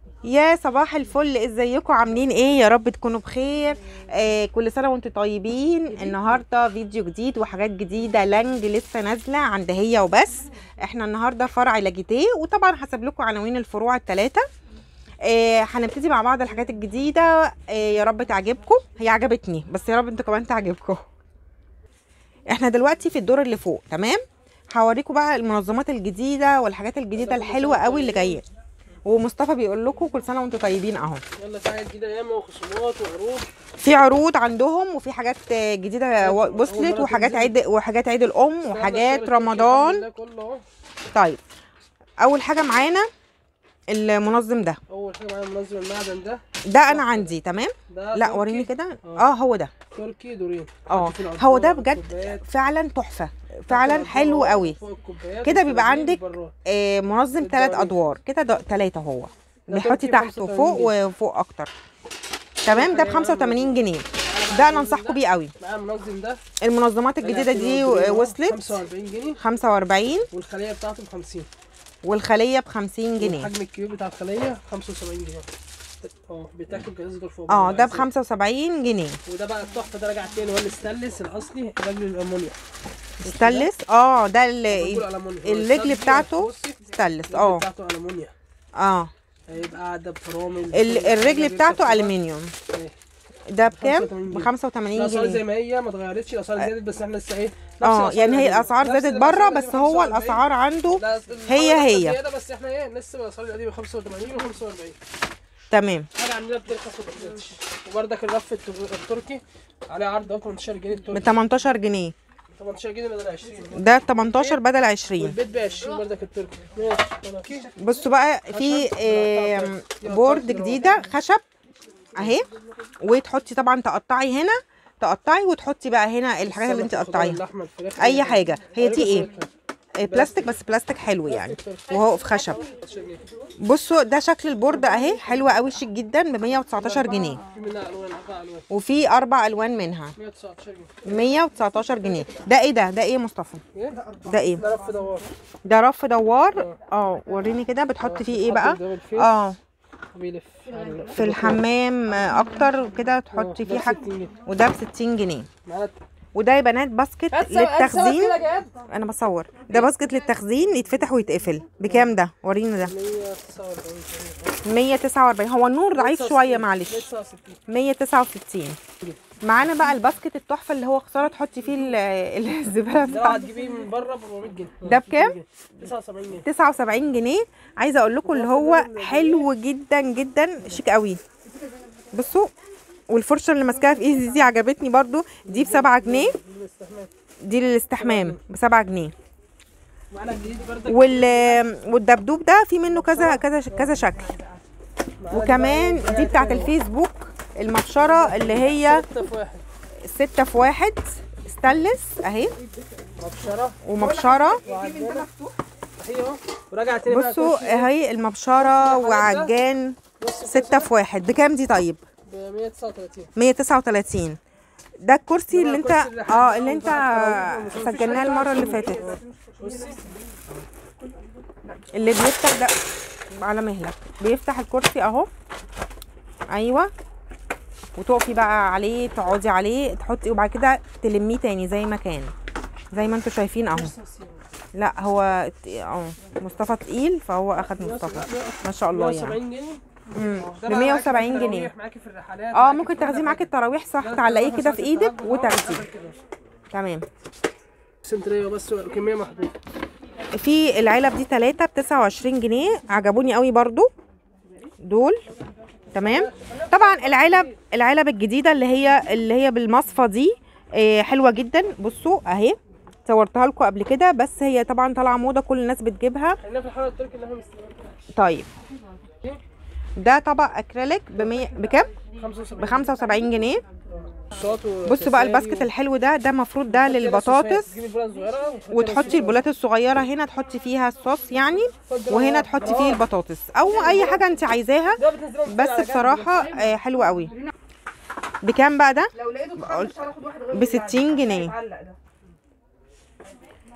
يا صباح الفل ازيكم عاملين ايه يا رب تكونوا بخير آه كل سنه وانتم طيبين النهارده فيديو جديد وحاجات جديده لانج لسه نازله عند هي وبس احنا النهارده فرع لاجيتيه وطبعا هسيب لكم عناوين الفروع الثلاثه آه هنبتدي مع بعض الحاجات الجديده آه يا رب تعجبكم هي عجبتني بس يا رب انتوا كمان تعجبكم احنا دلوقتي في الدور اللي فوق تمام هوريكم بقى المنظمات الجديده والحاجات الجديده الحلوه قوي اللي جايه ومصطفى بيقول لكم كل سنه وانتم طيبين اهو يلا في حاجات جديده ياما وخصومات وعروض في عروض عندهم وفي حاجات جديده و- وصلت وحاجات عيد وحاجات عيد الام وحاجات رمضان ده كله اهو طيب اول حاجه معانا المنظم ده اول حاجه معايا منظم المعدن ده ده انا عندي تمام ده لا تركي. وريني كده آه. اه هو ده تركي دورين اه حط فيه العصير هو ده والكوبايات. بجد فعلا تحفه حط فعلا العصير حلو قوي فوق الكوبايات كده بيبقى والصناديق عندك والبراد. آه منظم الدواليب. ثلاث ادوار كده ثلاثه هو ده بيحطي تركي تحت 85 وفوق جنيه. وفوق اكتر تمام ده ب 85 جنيه ده انا انصحكم بيه قوي معايا المنظم ده المنظمات الجديده دي وصلت 45 جنيه 45 والخليه بتاعته ب 50 والخليه ب 50 جنيه الحجم الكبير بتاع الخليه 75 جنيه اه بيتاكل جهاز دول فوق اه ده ب 75 جنيه وده بقى التحفه ده راجع تاني هو الستانلس الاصلي رجل الامونيا ستانلس اه ده كله ال- ألمونيا. الرجل الستانلس بتاعته بصي، ستانلس الرجل اه بتاعته المونيا اه هيبقى قاعده بفرامل ال- الرجل بتاعته الومنيوم ده بكام 85 ب جنيه. 85 الاسعار زي جنيه ما هي ما اتغيرتش الاسعار زادت بس احنا لسه ايه نفس اه الأسعار يعني هي القديمة. الاسعار نفس زادت الأسعار بره القديمة بس هو 45. الاسعار عنده لا، هي الحوار هي. زيادة بس احنا ايه لسه الاسعار القديمه 85 و 45 تمام حاجه عندنا بترخص وما بتزيدش وبرضك الرف الت- التركي عليه عرض اهو 18 جنيه ب التركي 18 جنيه 18 جنيه بدل 20 ده 18 بدل 20 والبيت ب 20 برضك التركي ماشي خلاص. بصوا بقى في آم، بورد جديده خشب اهي وتحطي طبعا تقطعي هنا تقطعي وتحطي بقى هنا الحاجات اللي انت الخضار، قطعيها اللحمه الفراخ اي حاجه هي دي ايه بس آه، بلاستيك بس بلاستيك حلو يعني وهو في خشب 18 جنيه. بصوا ده شكل البورد اهي حلوه قوي شيك جدا ب 119 جنيه في منها الوان اربع الوان وفي اربع الوان منها 119 جنيه 119 جنيه ده ايه ده ده ايه يا مصطفى ايه ده ايه ده رف دوار ده رف دوار اه وريني كده بتحطي فيه ايه بقى ده بالفيس اه وبيلف في الحمام آه، اكتر كده تحطي فيه حاجه وده ب 60 جنيه معانا وده يا بنات باسكت للتخزين انا بصور ده باسكت للتخزين يتفتح ويتقفل بكام ده ورينا ده 149 149 هو النور ضعيف شويه معلش 169 169 معانا بقى الباسكت التحفه اللي هو خساره تحطي فيه ال- الزباله ده بتاعتك هتجيبيه من بره ب 400 جنيه ده بكام؟ 79 جنيه 79 جنيه عايزه اقول لكم اللي هو حلو جدا جدا شيك قوي بصوا والفرشه اللي ماسكاها في ايدي دي عجبتني برضو دي ب 7 جنيه الاستحمام دي للاستحمام ب 7 جنيه معانا جديد بردك وال والدبدوب ده في منه كذا كذا كذا شكل وكمان دي بتاعت الفيسبوك المبشره اللي هي ستة في واحد ستة في واحد ستانلس اهي مبشرة ومبشره وعجانة اهي اهو وراجع تاني بقى بصوا كرسي اهي المبشره وعجان ستة في واحد بكام دي طيب ب 139 139 ده الكرسي اللي انت الكرسي اللي احنا اه اللي انت سجلناه المره اللي فاتت بصي اللي بيفتح ده على مهلك بيفتح الكرسي اهو ايوه وتقفي بقى عليه تقعدي عليه تحطي وبعد كده تلميه تاني زي ما كان زي ما انتوا شايفين اهو لا هو ت- اه مصطفى تقيل فهو اخد مصطفى ما شاء الله يعني 170 جنيه امم ده ب بقى 170 معاكي في جنيه التراويح، معاكي في الرحلات اه معاكي ممكن في كل تاخديه معاكي حاجة. التراويح صح ده تعلقيه كده في خمسة ايدك ستة وتاخديه كده. تمام سنتريه بس كميه محدوده في العلب دي تلاتة ب 29 جنيه عجبوني قوي برضو دول تمام طبعا العلب العلب الجديده اللي هي اللي هي بالمصفى دي آه، حلوه جدا بصوا اهي صورتها لكم قبل كده بس هي طبعا طالعه موضه كل الناس بتجيبها خلينا في الحلقه التركي اللي احنا مستنيينها طيب ده طبق اكريليك ب 100 بكام 75 ب 75 جنيه صوت بصوا بقى الباسكت الحلو ده ده المفروض ده للبطاطس تجيبي البولة صغيرة وتحطي البولات الصغيره هنا تحطي فيها الصوص يعني وهنا تحطي فيه البطاطس او اي حاجه انت عايزاها ده بتنزلهم بس بصراحه آه، حلو قوي بكام بقى ده لو لقيته بخمسة هاخد واحد غيره ب 60 جنيه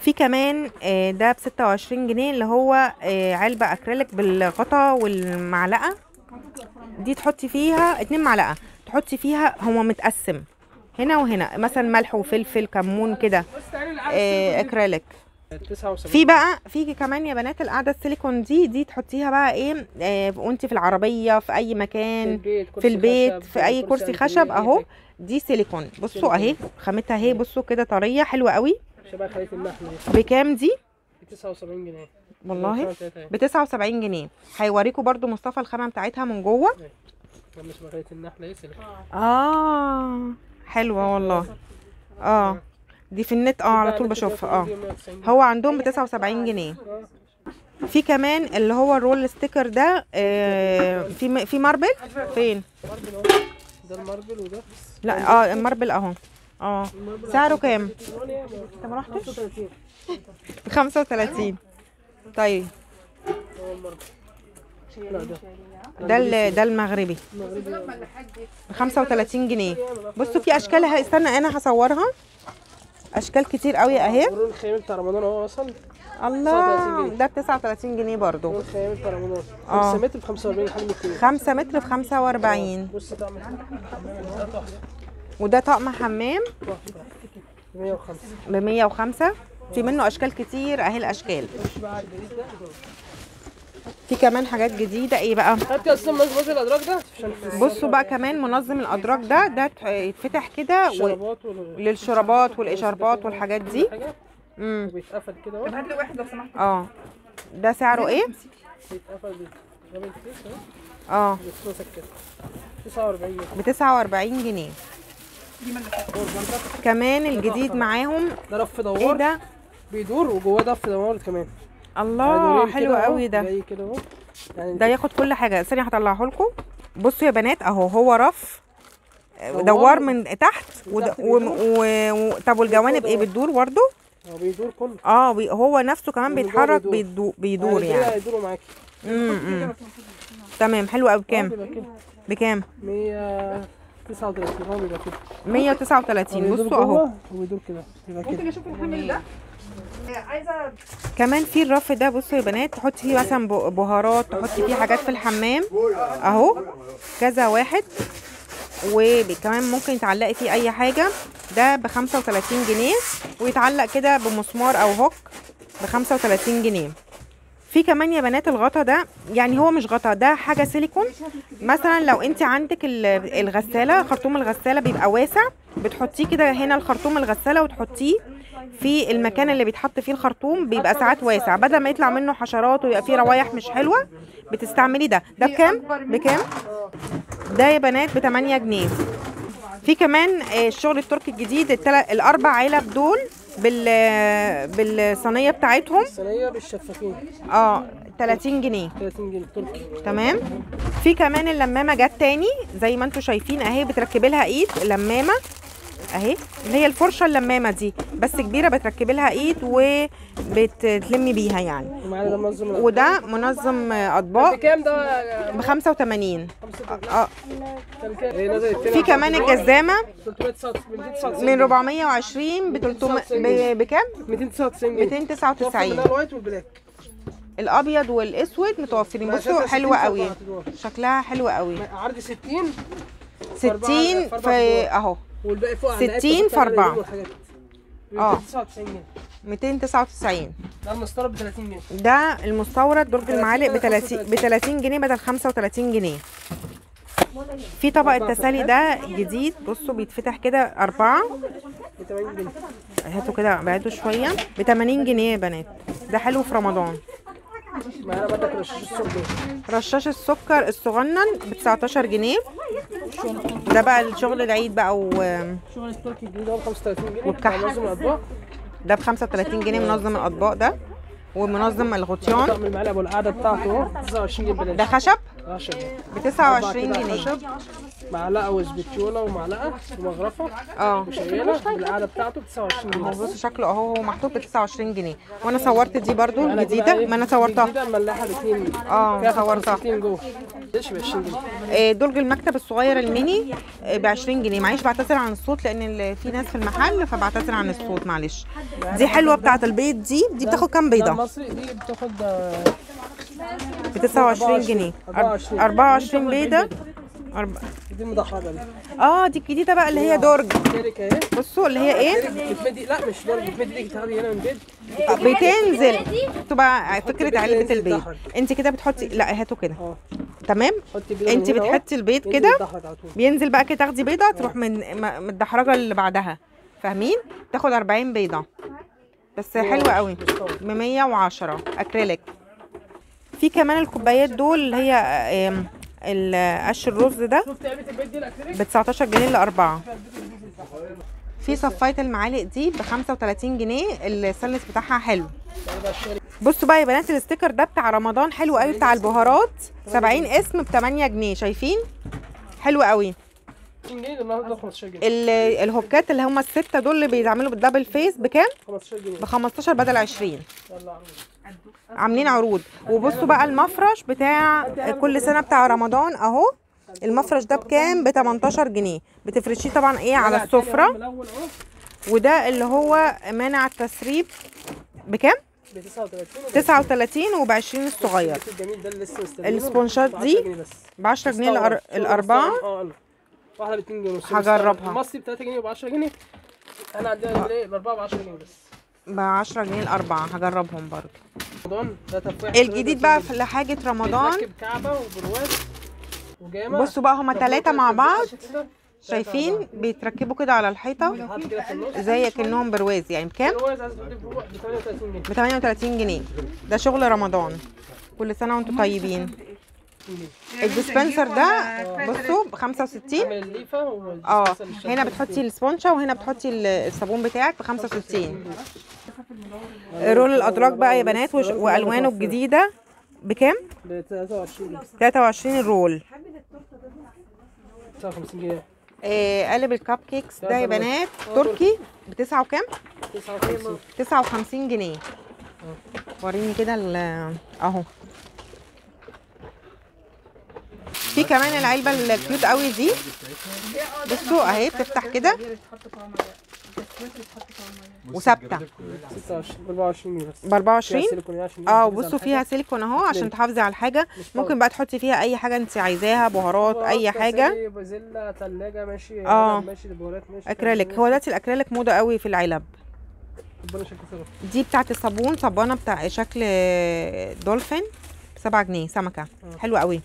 في كمان آه، ده ب 26 جنيه اللي هو آه، علبه اكريليك بالغطا والمعلقه دي تحطي فيها اتنين معلقه تحطي فيها هو متقسم هنا وهنا مثلا ملح وفلفل كمون كده بص تعالي آه، العدد اكريليك 79 في بقى في كمان يا بنات القاعده السيليكون دي دي تحطيها بقى ايه آه وانت في العربيه في اي مكان البيت في البيت خشب، في اي كرسي أنتريه، خشب أي اهو حاجة. دي سيليكون بصوا سيليكون. اهي خامتها اهي بصوا كده طريه حلوه قوي شبه خلية النحل دي بكام دي ب 79 جنيه والله خمسة تلاتة. ب 79 جنيه هيوريكم برضو مصطفى الخامه بتاعتها من جوه لما شبه خلية النحل ايه سلك اه حلوه والله اه دي في النت اه على طول بشوفها اه هو عندهم ب 79 جنيه في كمان اللي هو الرول ستيكر ده آه في م- في ماربل فين ماربل اهو ده الماربل وده لا اه الماربل اهو اه الماربل سعره كام ثمانية انت ما رحتش 35 35 طيب هو الماربل لا ده ده ال- ده المغربي المغربي ب 35 جنيه بصوا في اشكال اهي استنى انا هصورها اشكال كتير قوي اهي ورون الخيام بتاع رمضان اهو وصل الله 39 جنيه. ده ب 39 جنيه برضو ورون الخيام بتاع رمضان آه. 5 متر ب 45 حجم كيلو 5 متر ب 45 بص ده عامل ده تحفة وده طقم حمام تحفة 105 ب 105 في منه اشكال كتير اهي الاشكال خش بقى على الجديد ده في كمان حاجات جديده ايه بقى هات اصلا مظبوط الادراك ده عشان بصوا بقى كمان منظم الادراج ده ده ت- يتفتح كده و... الشرابات وال- للشرابات والاشاربات والحاجات دي كل حاجة امم وبيتقفل كده اهو هات لي واحد لو سمحت اه ده سعره ايه بيتقفل بالرابط كيس اهو اه بيتمسك كده 49 جنيه ب 49 جنيه كمان الجديد معاهم ده رف ايه دوار ده بيدور وجواه ضف دوار كمان الله دورين حلو كده أهو، قوي ده جاي كده اهو يعني ده ياخد كل حاجه ثانيه هطلعه لكم بصوا يا بنات اهو هو رف دوار. دوار من تحت ود... وتحت و... بيدور. و... و... طب والجوانب ايه دوار. بتدور برضو هو بيدور كله اه بي... هو نفسه كمان ومن جوه بيتحرك بيدور. بيدو... بيدور يعني كده يعني هيدوروا معاكي امم تمام حلو قوي آه، بكام بيبقى كده بكام 139 هو بيبقى كده 139 بيدور بصوا اهو جوه وبيدور كده بيبقى ممكن كده اشوف الحامل ده عايزه كمان في الرف ده بصوا يا بنات تحطي فيه مثلا ب- بهارات تحطي فيه حاجات في الحمام اهو كذا واحد وكمان ممكن تعلقي فيه اي حاجه ده ب 35 جنيه ويتعلق كده بمسمار او هوك ب 35 جنيه في كمان يا بنات الغطا ده يعني هو مش غطا ده حاجه سيليكون مثلا لو انت عندك ال- الغساله خرطوم الغساله بيبقى واسع بتحطيه كده هنا الخرطوم الغساله وتحطيه في المكان اللي بيتحط فيه الخرطوم بيبقى ساعات واسع بدل ما يطلع منه حشرات ويبقى فيه روايح مش حلوه بتستعملي ده ده بكام بكام ده يا بنات ب 8 جنيه في كمان آه، الشغل التركي الجديد التل- الاربع علب دول بال بالصينيه بتاعتهم الصينيه بالشفافين اه 30 جنيه 30 جنيه تركي تمام في كمان اللمامه جت تاني زي ما انتم شايفين اهي بتركبي لها ايد اللمامه اهي اللي هي الفرشه اللمامه دي بس كبيره بتركبي لها ايد وبتلمي بيها يعني ومعانا ده منظم الأطباق. وده منظم اطباق بكام ده يا ب 85 اه كان كام؟ هي نزلت تاني في كمان الجزامه 399 من 420 ب 300 ب- بكام 299 جنيه توفر 299 منها الوايت والبلاك الابيض والاسود متوفرين بصوا حلوه قوي شكلها حلو قوي عرض 60 60 في أربع في اهو والباقي فوق 60 في أربعة. اه آه. 299 جنيه 299 ده المسطره ب 30 جنيه ده المستورد درج 30 المعالق ب بدل 30 ب 30 جنيه بدل 35 جنيه في طبق التسالي ده جديد بصوا بيتفتح كده أربعة ب 80 جنيه هاتوا كده بعدوا شوية ب 80 جنيه يا بنات ده حلو في رمضان معانا بدك رشاش الصبح رشاش السكر الصغنن ب 19 جنيه ده بقى الشغل العيد بقى و شغل التركي الجديد اهو ب 35 جنيه والكحك. بتاع منظم الاطباق ده ب 35 جنيه منظم الأطباق ده ومنظم الغطيان طقم المعلقه ابو القعده بتاعته اهو 29 جنيه ده ببلاش خشب 10 جنيه ب 29 جنيه معلقه وزبيتيوله ومعلقه ومغرفه اه وشياله بالقعده بتاعته ب 29 اهو جنيه بص شكله اهو هو محطوط ب 29 جنيه وانا صورت دي برضو أنا دي الجديده بقى إيه؟ ما انا صورتها الجديده ملاحه الاثنين اه صورتها جوه ليش ب 20 جنيه آه، درج المكتب الصغير الميني ب 20 جنيه معلش بعتذر عن الصوت لان ال- في ناس في المحل فبعتذر عن الصوت معلش دي حلوه بتاعه البيض دي دي بتاخد كام ده بيضه المصري دي بتاخد آه، ب 29 جنيه 24. 24 بيضه أرب... دي المدحرجه دي اه دي الجديده بقى اللي هي درج كيرك اهي بصوا اللي هي ايه كيرك بتمدي لا مش درجه بتمدي دي تاخدي هنا من بيت بتنزل تبقى فكره البيض علبه ينزل البيض يتدحرج. انت كده بتحطي لا هاتوا كده اه تمام حطي بيضه انت من هنا أهو، بتحطي البيض ينزل كده يتدحرج على طول بينزل بقى كده تاخدي بيضه تروح من م- متدحرجه اللي بعدها فاهمين تاخد 40 بيضه بس حلوه قوي ب 110 اكريليك في كمان الكوبايات دول اللي هي آم، القش الرز ده شفت علبه البيت دي الاكريليك ب 19 جنيه لأربعة في صفاية المعالق دي ب 35 جنيه السلس بتاعها حلو يبقى الشغل بصوا بقى يا بنات الاستيكر ده بتاع رمضان حلو قوي بتاع البهارات 70 اسم ب 8 جنيه شايفين حلو قوي 20 جنيه النهارده 15 جنيه ال- الهوكات اللي هم الستة دول اللي بيتعملوا بالدبل فيس بكام 15 جنيه ب 15 بدل 20 يلا عم. عاملين عروض وبصوا بقى المفرش بتاع كل سنة بتاع رمضان اهو المفرش ده بكام ب 18 جنيه بتفرشيه طبعا ايه على السفرة من الاول اهو وده اللي هو مانع التسريب بكام ب 39 39 وب 20 الصغير الجميل ده اللي لسه مستنيينه السبونشات ب 10 دي جنيه بس ب 10 جنيه مستورد. الأر- شغل الأربعة مستورد. اه واحده ب 2 جنيه ونص هجربها. المصري ب 3 جنيه وب 10 جنيه احنا عندنا ايه الاربعه ب 10 جنيه بس ب 10 جنيه الأربعة هجربهم برضه رمضان ده تفاح الجديد بقى في لحاجة رمضان بيتركب كعبه وبرواز وجامع بصوا بقى هما تلاتة مع بعض شايفين شايفين بيتركبوا كده على الحيطة حط كده في النص زي كأنهم برواز يعني بكام؟ الرواز عايز تجيب ب 38 جنيه ب 38 جنيه ده شغل رمضان كل سنة وانتم طيبين الديسبنسر ده بصوا ب 65 عامل الليفه اه والديسبنسر للشمس. هنا بتحطي السبونشة وهنا بتحطي ال- الصابون بتاعك ب 65 رول الأدراج بقى يا بنات وش- وألوانه الجديدة بكام؟ ب 23 جنيه 23 الرول 59 جنيه آه قالب الكب كيكس ده يا بنات تركي بتسعة وكام؟ 59 59 جنيه وريني كده ال- اهو في كمان العلبه الكيوت قوي دي بصوا اهي بتفتح كده وثابته 26 ب 24 جنيه بس ب 24 فيها سيليكون عشان اه يحافظ على بصوا فيها الحاجة. سيليكون اهو عشان ليه؟ تحافظي على الحاجه مش ممكن طبعا. بقى تحطي فيها اي حاجه انت عايزاها بهارات بهارات، اي حاجه كاسري، بازيلا ثلاجه ماشي آه. علب ماشي دبورات ماشي اكريليك هو دلوقتي الاكريليك موضه قوي في العلب ربنا يشكر سبب دي بتاعت الصابون صابونه بتاع شكل دولفين بسبعة جنيه سمكه حلوه قوي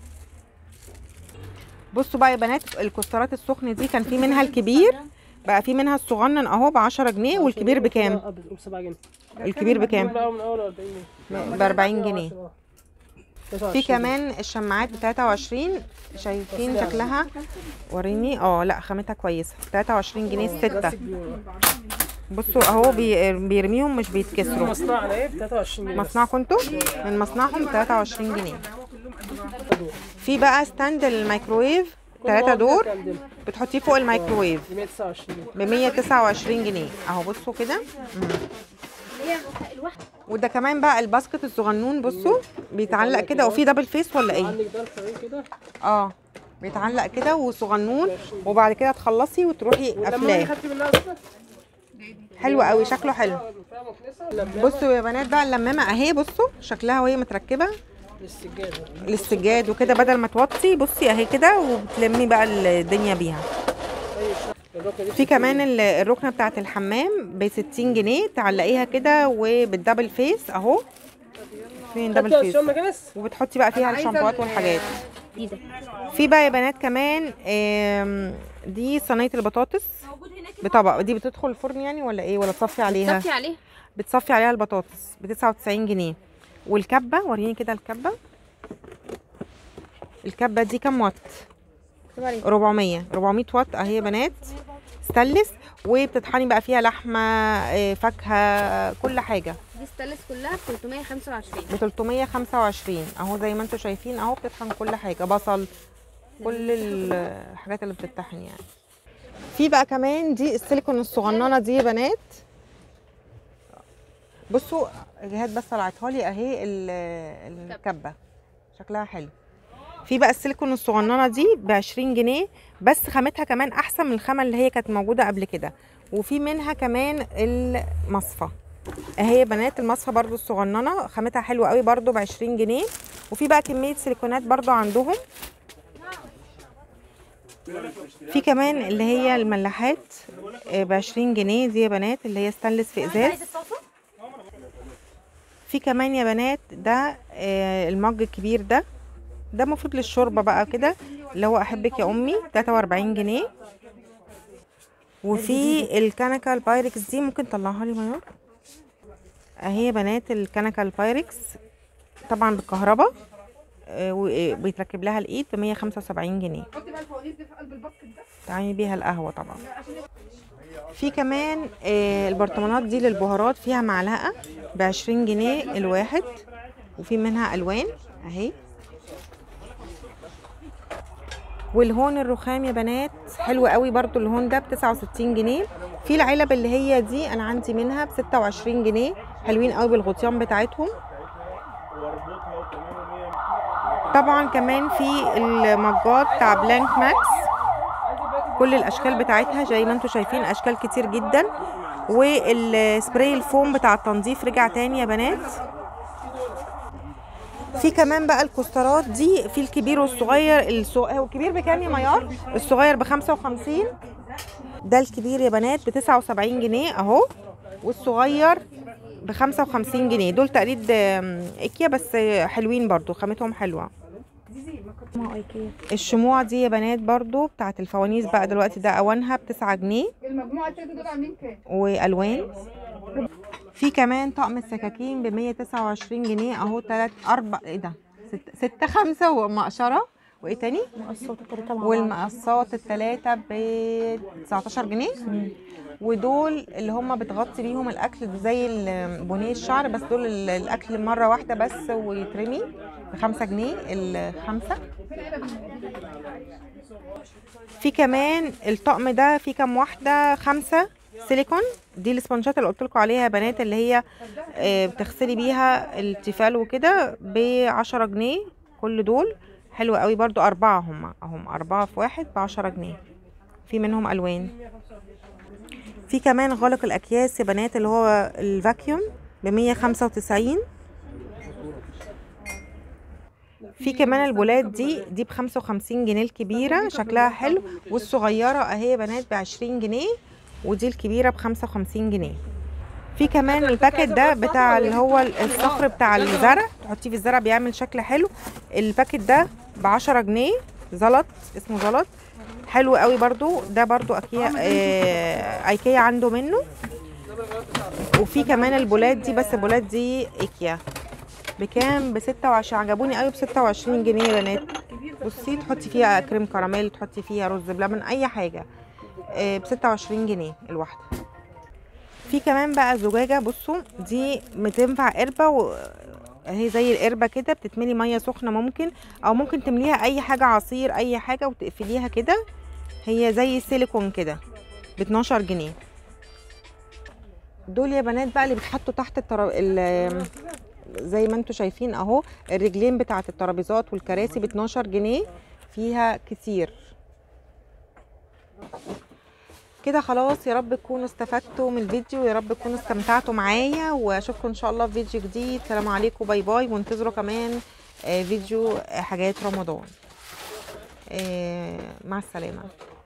بصوا بقى يا بنات الكسترات السخن دي كان في منها الكبير بقى في منها الصغنن اهو ب 10 جنيه والكبير بكام ب 7 جنيه الكبير بكام بقى من اول 40 جنيه ب 40 جنيه في 29 كمان الشماعات ب 23 شايفين شكلها وريني اه لا خامتها كويسه 23 جنيه السته كلاسيك بيورو. بصوا اهو بي- بيرميهم مش بيتكسروا مصنعنا ايه ب 23 جنيه بس. مصنعكم انتوا من مصنعهم 23 جنيه في بقى ستاند الميكروويف كل 3 واحد دور كام دول؟ بتحطيه فوق الميكروويف ب 129 جنيه ب 129 جنيه اهو بصوا كده مم. وده كمان بقى الباسكت الصغنون بصوا بيتعلق كده وفي دبل فيس ولا ايه عندك ده صغير كده اه بيتعلق كده وصغنون وبعد كده تخلصي وتروحي واللمامه دي قافلاه خدتي منها اصلا حلو قوي شكله حلو فيها مكنسه لمامه بصوا يا بنات بقى اللمامه اهي بصوا شكلها وهي متركبه للسجاده للسجاد وكده بدل ما توطي بصي اهي كده وبتلمي بقى الدنيا بيها طيب الركنه دي في كمان ال- الركنه بتاعت الحمام ب 60 جنيه تعلقيها كده وبالدبل فيس اهو فين دبل خدتي فيس عشان مكنس وبتحطي بقى فيها الشامبوهات والحاجات في بقى يا بنات كمان آم، دي صينيه البطاطس بطبق دي بتدخل الفرن يعني ولا ايه ولا تصفي عليها صفي عليه بتصفي عليها البطاطس ب 99 جنيه والكبه وريني كده الكبه الكبه دي كام وات 400 400 وات اهي يا بنات ستانلس وبتطحني بقى فيها لحمه آه، فاكهه كل حاجه دي ستانلس كلها ب 325 ب 325 اهو زي ما انتم شايفين اهو بتطحن كل حاجه بصل كل الحاجات اللي بتطحن يعني في بقى كمان دي السيليكون الصغننه دي يا بنات بصوا جهاد بس طلعتها لي اهي ال- الكبه شكلها حلو في بقى السيليكون الصغننه دي ب 20 جنيه بس خامتها كمان احسن من الخامه اللي هي كانت موجوده قبل كده وفي منها كمان المصفى اهي بنات المصفى برضو الصغننه خامتها حلوه قوي برضو ب 20 جنيه وفي بقى كميه سيليكونات برضو عندهم في كمان اللي هي الملاحات ب 20 جنيه دي يا بنات اللي هي ستانلس في ازاز في كمان يا بنات ده آه، المج الكبير ده ده المفروض للشوربه بقى كده اللي هو احبك يا امي 43 جنيه وفي الكنكه البايركس دي ممكن تطلعها لي ميار اهي يا بنات الكنكه البايركس طبعا بالكهرباء آه، وبيتركب لها الايد ب 175 جنيه حطي بقى الفوانيس دي في قلب الباسكت ده تعملي بيها القهوه طبعا في كمان آه، البرطمانات دي للبهارات فيها معلقه ب 20 جنيه الواحد وفي منها الوان اهي والهون الرخام يا بنات حلو قوي برضو الهون ده ب 69 جنيه في العلب اللي هي دي انا عندي منها ب 26 جنيه حلوين قوي بالغطيان بتاعتهم طبعا كمان في المجات بتاع بلانك ماكس كل الاشكال بتاعتها زي ما انتم شايفين اشكال كتير جدا والسبراي الفوم بتاع التنظيف رجع تاني يا بنات في كمان بقى الكوسترات دي في الكبير والصغير الصغ... هو الكبير بكام يا ميار الصغير ب 55 ده الكبير يا بنات ب 79 جنيه اهو والصغير ب 55 جنيه دول تقليد آم، ايكيا بس حلوين برضو خامتهم حلوه الشموع دي يا بنات برضو بتاعت الفوانيس بقى دلوقتي ده اوانها ب 9 جنيه المجموعه التلاته دول عاملين كام؟ والوان في كمان طقم السكاكين ب 129 جنيه اهو تلات اربع ايه ده ست ستة خمسة ومقشرة وايه تاني؟ والمقصات التلاتة ب 19 جنيه ودول اللي هم بتغطي بيهم الاكل زي ال- بونيه الشعر بس دول ال- الاكل مره واحده بس ويترمي بخمسة جنيه الخمسه في كمان الطقم ده في كام واحده خمسه سيليكون دي الاسبونجات اللي قلت لكم عليها يا بنات اللي هي آه، بتغسلي بيها التيفال وكده ب 10 جنيه كل دول حلو قوي برضو اربعه هم هم اربعه في واحد ب 10 جنيه في منهم الوان في كمان غلق الاكياس يا بنات اللي هو الفاكيوم ب 195 في كمان البولات دي دي ب 55 جنيه الكبيره شكلها حلو والصغيره اهي يا بنات ب 20 جنيه ودي الكبيره ب 55 جنيه في كمان الباكت ده بتاع اللي هو الصخر بتاع الزرع تحطيه في الزرع بيعمل شكل حلو الباكت ده ب 10 جنيه زلط اسمه زلط حلو قوي برضو ده برضو اكيا آه ايكيا عنده منه وفي كمان البولات دي بس البولات دي ايكيا بكام ب 26 عجبوني قوي ب 26 جنيه يا بنات بصي تحطي فيها كريم كراميل تحطي فيها رز بلبن اي حاجه ب 26 جنيه الواحده في كمان بقى زجاجه بصوا دي بتنفع قربه و... اهي زي القربه كده بتتملي ميه سخنه ممكن او ممكن تمليها اي حاجه عصير اي حاجه وتقفليها كده هي زي السيليكون كده ب 12 جنيه دول يا بنات بقى اللي بيتحطوا تحت الترا... ال... زي ما انتم شايفين اهو الرجلين بتاعت الترابيزات والكراسي ب 12 جنيه فيها كتير كده خلاص يا رب تكونوا استفدتوا من الفيديو يا رب تكونوا استمتعتوا معايا واشوفكم ان شاء الله في فيديو جديد سلام عليكم باي باي وانتظروا كمان آه، فيديو آه، حاجات رمضان آه، مع السلامه